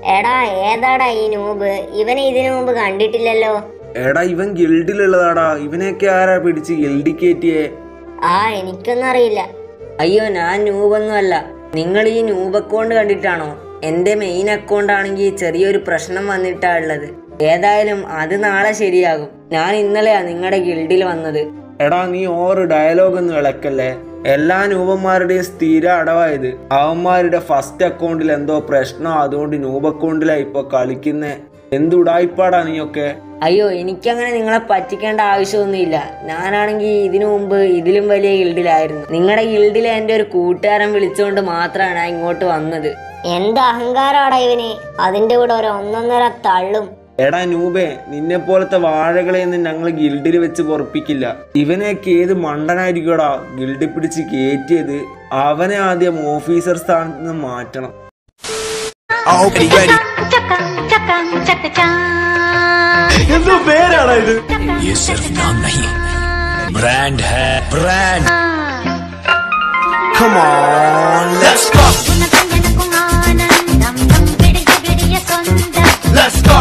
എടാ ഏതാടാ ഈ നൂബ് ഇവനെ ഇതിനു മുമ്പ് കണ്ടിട്ടില്ലല്ലോ എടാ ഇവൻ ഗിൽഡിലുള്ളതാടാ ഇവനെയൊക്കെ ആരാ പിടിച്ച് ഗിൽഡി കയറ്റിയേ ആ എനിക്കൊന്നും അറിയില്ല അയ്യോ ഞാൻ നൂബൊന്നുമല്ല നിങ്ങൾ ഈ നൂബ് അക്കൗണ്ട് കണ്ടിട്ടാണോ എൻ്റെ മെയിൻ അക്കൗണ്ട് ആണെങ്കിൽ ചെറിയൊരു പ്രശ്നം വന്നിട്ടാ ഉള്ളത് ഏതായാലും അത് നാളെ ശരിയാകും ഞാൻ ഇന്നലെയാ നിങ്ങളുടെ ഗിൽഡിൽ വന്നത് എടാ നീ ഓവർ ഡയലോഗ് ഒന്നും ഇളക്കല്ലേ എല്ലാ നൂപന്മാരുടെയും സ്ഥിര അടവായത് അവന്മാരുടെ ഫസ്റ്റ് അക്കൗണ്ടിൽ എന്തോ പ്രശ്നം അതുകൊണ്ട് നൂബ് അക്കൗണ്ടിലാ ഇപ്പൊ കളിക്കുന്നേ എന്തുടായിപ്പാടാ നീയൊക്കെ അയ്യോ എനിക്കങ്ങനെ നിങ്ങളെ പറ്റിക്കേണ്ട ആവശ്യമൊന്നുമില്ല ഞാനാണെങ്കിൽ ഇതിനു മുമ്പ് ഇതിലും വലിയ ഗിൽഡിലായിരുന്നു നിങ്ങളുടെ ഗിൽഡിലെ എൻ്റെ ഒരു കൂട്ടുകാരൻ വിളിച്ചുകൊണ്ട് മാത്രമാണ് ഞാൻ ഇങ്ങോട്ട് വന്നത് എന്ത് അഹങ്കാരാടാ ഇവന് അതിന്റെ കൂടെ ഒരു ഒന്നൊന്നര തള്ളും എടാ നൂബേ നിന്നെ പോലത്തെ വാഴകളെയൊന്നും ഞങ്ങൾ ഗിൽഡിൽ വെച്ച് പൊറപ്പിക്കില്ല ഇവനെയൊക്കെ ഏത് മണ്ടനായിരിക്കടാ ഗിൽഡിൽ പിടിച്ച് കയറ്റിയത് അവനെ ആദ്യം ഓഫീസർ സ്ഥാനത്ത് നിന്ന് മാറ്റണം Already ready. ये सिर्फ नाम नहीं ब्रांड है brand Come on, let's go. Let's go.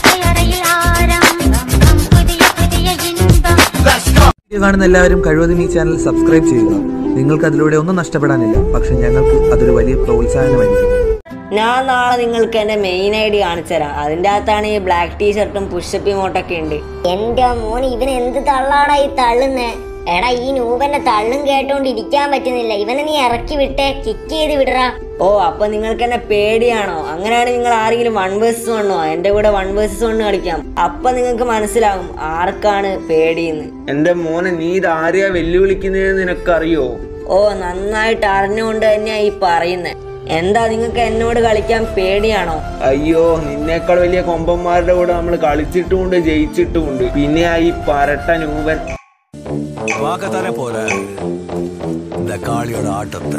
Video കാണുന്ന എല്ലാവരും കഴിവതും ഈ ചാനൽ സബ്സ്ക്രൈബ് ചെയ്യുക നിങ്ങൾക്ക് അതിലൂടെ ഒന്നും നഷ്ടപ്പെടാനില്ല പക്ഷെ ഞങ്ങൾക്ക് അതൊരു വലിയ പ്രോത്സാഹനമായിരിക്കും ഞാൻ നാളെ നിങ്ങൾക്ക് എൻ്റെ മെയിൻ ഐ ഡി കാണിച്ചു തരാം അതിൻ്റെ അകത്താണ് ഈ ബ്ലാക്ക് ടീഷർട്ടും പുഷപ്പ് ഇമോട്ടൊക്കെ ഉണ്ട് എന്റെ മോൻ ഇവൻ എന്ത് തള്ളാടാ ഈ തള്ളുന്നേ എടാ ഈ നൂബന്റെ തള്ളും കേട്ടോണ്ട് ഇരിക്കാൻ പറ്റുന്നില്ല ഇവനെ നീ ഇറക്കി വിട്ടേ കിക്ക് ചെയ്ത് വിടറാ ഓ അപ്പൊ നിങ്ങൾക്ക് എന്നെ പേടിയാണോ അങ്ങനെയാണെങ്കിൽ നിങ്ങൾ ആരെങ്കിലും വൺ വേഴ്സസ് വണ്ണോ എൻ്റെ കൂടെ വൺ വേഴ്സസ് വണ്ണ് കളിക്കാം അപ്പൊ നിങ്ങൾക്ക് മനസ്സിലാകും ആർക്കാണ് പേടിയെന്ന് എന്റെ മോനെ നീ ഇതാരെയാ വെല്ലുവിളിക്കുന്നതെന്ന് നിനക്കറിയോ ഓ നന്നായിട്ട് അറിഞ്ഞുകൊണ്ട് തന്നെയാ ഈ പറയുന്നത് എന്താ നിങ്ങൾക്ക് എന്നോട് കളിക്കാൻ പേടിയാണോ അയ്യോ നിന്നേക്കാൾ വലിയ കൊമ്പന്മാരുടെ കൂടെ നമ്മൾ കളിച്ചിട്ടുമുണ്ട് ജയിച്ചിട്ടുമുണ്ട് പിന്നെ ആ ഈ പരട്ട നൂപൻ பார்க்கத்தானே போற இந்த காளியோட ஆட்டத்தை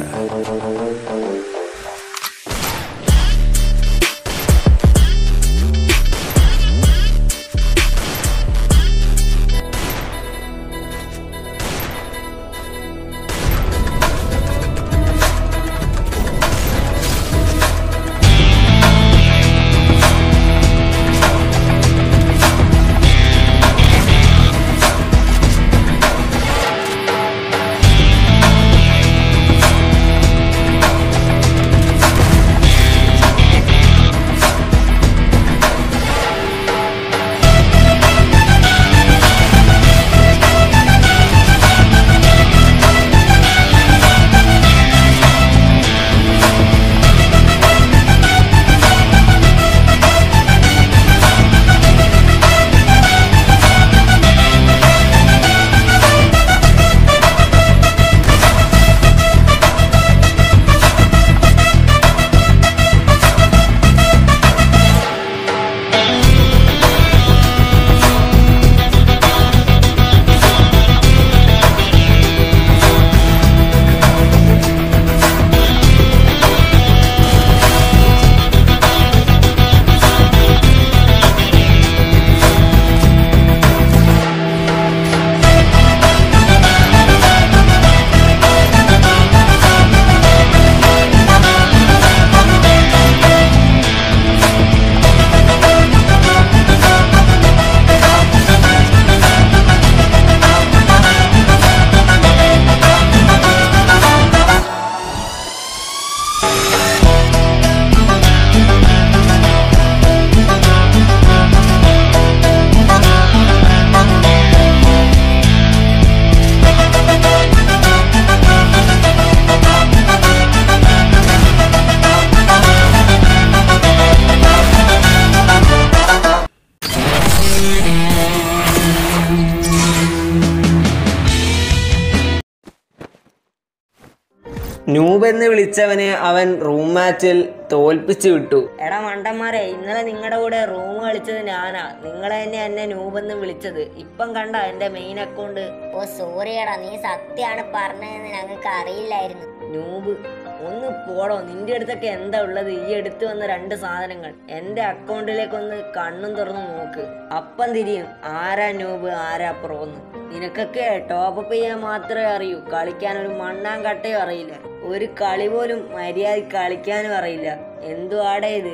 നൂബ് എന്ന് വിളിച്ചവനെ അവൻ റൂം മാച്ചിൽ തോൽപ്പിച്ചു വിട്ടു എടാ മണ്ടന്മാരെ ഇന്നലെ നിങ്ങളുടെ കൂടെ റൂം കളിച്ചത് ഞാനാ നിങ്ങളെ തന്നെ എന്നെ നൂബെന്ന് വിളിച്ചത് ഇപ്പം കണ്ട എൻ്റെ മെയിൻ അക്കൗണ്ട് ഓ സോറിയടാ നീ സത്യാണ് പറഞ്ഞതെന്ന് ഞങ്ങൾക്ക് അറിയില്ലായിരുന്നു നൂബ് ഒന്ന് പോടോ നിന്റെ അടുത്തൊക്കെ എന്താ ഉള്ളത് ഈ എടുത്തു വന്ന രണ്ട് സാധനങ്ങൾ എൻ്റെ അക്കൗണ്ടിലേക്കൊന്ന് കണ്ണും തുറന്ന് നോക്ക് അപ്പം തിരിയും ആരാ നൂബ് ആരാ പ്രോന്ന് നിനക്കൊക്കെ ടോപ്പ് ചെയ്യാൻ മാത്രമേ അറിയൂ കളിക്കാൻ ഒരു മണ്ണാൻ കട്ടയും അറിയില്ല ഒരു കളി പോലും മര്യാദ കളിക്കാനും അറിയില്ല എന്തു ആടേ ഇത്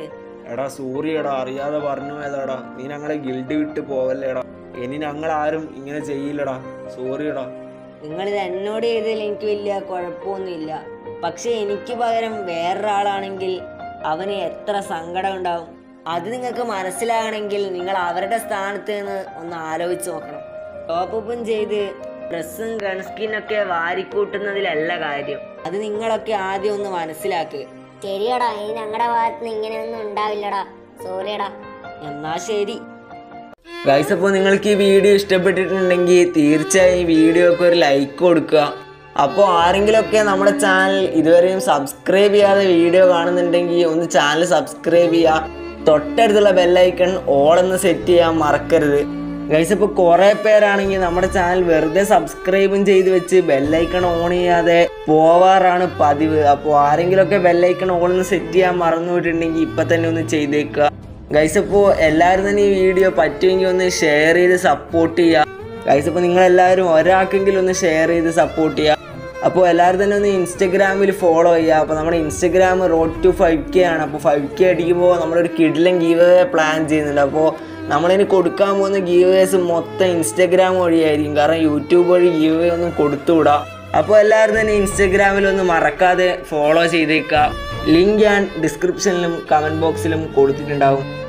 എടാ സൂര്യടാ അറിയാതെ പറഞ്ഞു പോയതാടാ നീ ഞങ്ങളെ ഗിൽഡ് വിട്ട് പോവല്ലേടാ ഇനി ഞങ്ങൾ ആരും ഇങ്ങനെ ചെയ്യില്ലടാ സോറിയടാ നിങ്ങളിത് എന്നോട് ചെയ്തതിൽ എനിക്ക് വലിയ കുഴപ്പമൊന്നുമില്ല പക്ഷെ എനിക്ക് പകരം വേറൊരാളാണെങ്കിൽ അവന് എത്ര സങ്കടം ഉണ്ടാവും അത് നിങ്ങൾക്ക് മനസ്സിലാകണമെങ്കിൽ നിങ്ങൾ അവരുടെ സ്ഥാനത്ത് നിന്ന് ഒന്ന് ആലോചിച്ച് നോക്കണം ടോപ്പും ചെയ്ത് ഡ്രസ്സും ഗൺസ്കിന്നൊക്കെ വാരിക്കൂട്ടുന്നതിലല്ല കാര്യം അത് നിങ്ങളൊക്കെ ആദ്യം ഒന്ന് മനസ്സിലാക്കുക ശരിയടാ ഇനി ഞങ്ങളുടെ ഭാഗത്ത് നിന്ന് ഇങ്ങനെയൊന്നും ഉണ്ടാവില്ലടാ സോറിയടാ എന്നാ ശരി ഗൈസ് അപ്പോൾ നിങ്ങൾക്ക് ഈ വീഡിയോ ഇഷ്ടപ്പെട്ടിട്ടുണ്ടെങ്കിൽ തീർച്ചയായും ഈ വീഡിയോക്ക് ഒരു ലൈക്ക് കൊടുക്കുക അപ്പോൾ ആരെങ്കിലുമൊക്കെ നമ്മുടെ ചാനൽ ഇതുവരെയും സബ്സ്ക്രൈബ് ചെയ്യാതെ വീഡിയോ കാണുന്നുണ്ടെങ്കിൽ ഒന്ന് ചാനൽ സബ്സ്ക്രൈബ് ചെയ്യുക തൊട്ടടുത്തുള്ള ബെല്ലൈക്കൺ ഓളെന്ന് സെറ്റ് ചെയ്യാൻ മറക്കരുത് ഗൈസ് ഇപ്പോൾ കുറേ പേരാണെങ്കിൽ നമ്മുടെ ചാനൽ വെറുതെ സബ്സ്ക്രൈബും ചെയ്ത് വെച്ച് ബെല്ലൈക്കൺ ഓൺ ചെയ്യാതെ പോവാറാണ് പതിവ് അപ്പോൾ ആരെങ്കിലുമൊക്കെ ബെല്ലൈക്കൺ ഓളെന്ന് സെറ്റ് ചെയ്യാൻ മറന്നു പോയിട്ടുണ്ടെങ്കിൽ ഇപ്പം തന്നെ ഒന്ന് ചെയ്തേക്കുക ഗൈസ് ഇപ്പോൾ എല്ലാവരും തന്നെ ഈ വീഡിയോ പറ്റുമെങ്കിൽ ഒന്ന് ഷെയർ ചെയ്ത് സപ്പോർട്ട് ചെയ്യുക ഗൈസ് ഇപ്പോൾ നിങ്ങളെല്ലാവരും ഒരാൾക്കെങ്കിലും ഒന്ന് ഷെയർ ചെയ്ത് സപ്പോർട്ട് ചെയ്യുക അപ്പോൾ എല്ലാവരും തന്നെ ഒന്ന് ഇൻസ്റ്റഗ്രാമിൽ ഫോളോ ചെയ്യുക അപ്പോൾ നമ്മുടെ Instagram road to five K ആണ് അപ്പോൾ ഫൈവ് കെ അടിക്കുമ്പോൾ നമ്മളൊരു കിഡിലും ഗീവ് പ്ലാൻ ചെയ്യുന്നുണ്ട് അപ്പോൾ നമ്മളിനി കൊടുക്കാൻ പോകുന്ന ഗീവേഴ്സ് മൊത്തം ഇൻസ്റ്റഗ്രാം വഴിയായിരിക്കും കാരണം യൂട്യൂബ് വഴി ഗീവേ ഒന്നും കൊടുത്തുവിടാ അപ്പോൾ എല്ലാവരും തന്നെ ഇൻസ്റ്റഗ്രാമിൽ ഒന്ന് മറക്കാതെ ഫോളോ ചെയ്തേക്കുക ലിങ്ക് ഞാൻ ഡിസ്ക്രിപ്ഷനിലും കമൻറ്റ് ബോക്സിലും കൊടുത്തിട്ടുണ്ടാവും